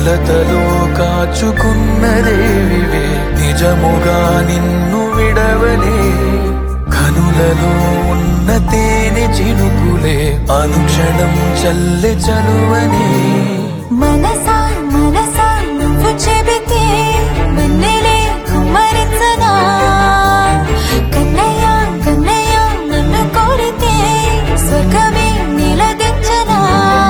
కలతలో కాచుకున్నదేవివే నిజముగా నిన్ను విడవలే కనులలో ఉన్న తేనె చినుకులే అనుక్షణం చల్లె చలువనే మనసా మనసా నువ్వు చెబితే వెన్నెలే కుమ్మరించనా కన్నయ్య కన్నయ్య నన్ను కోరితే స్వర్గమే నిలదించనా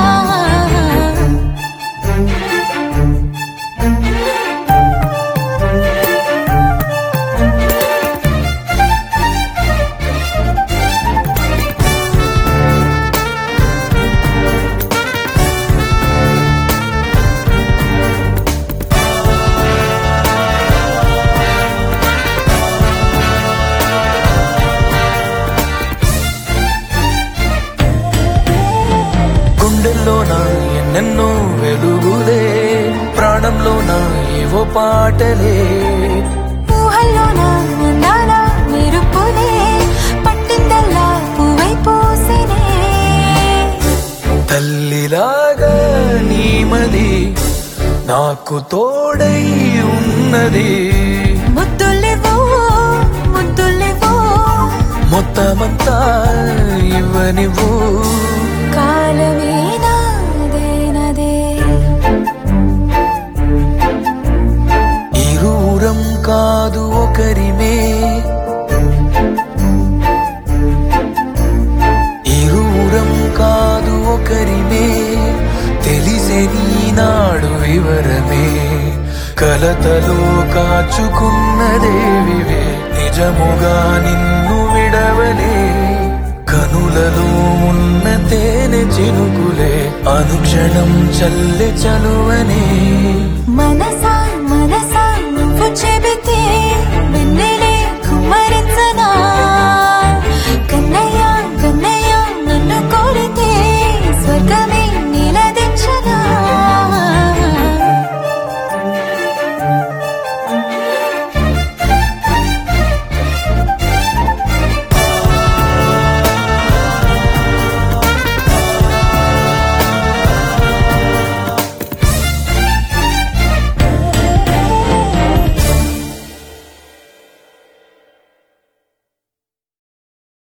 గుండెల్లోన ఎన్నెన్నో వెలుగులే ప్రాణంలోన ఏవో పాటలే ఊహల్లోన అందాల మెరుపులే పట్టిందల్లా పువ్వై పూసినే తల్లిలాగా నీమది నాకు తోడై ఉన్నది ముద్దులేవో ముద్దులేవో మొత్తమంతా ఇవ్వనివ్వు కాలమే నాదేనదే ఇరువురం కాదు ఒకరిమే ఇరువురం కాదు ఒకరిమే తెలిసే నీనాడు వివరమే కలతలో కాచుకున్నదేవివే నిజముగా నిన్ను విడవలే కనులలో ఉన్న తేనె చినుకులే అనుక్షణం చల్లె చలువనే మనసా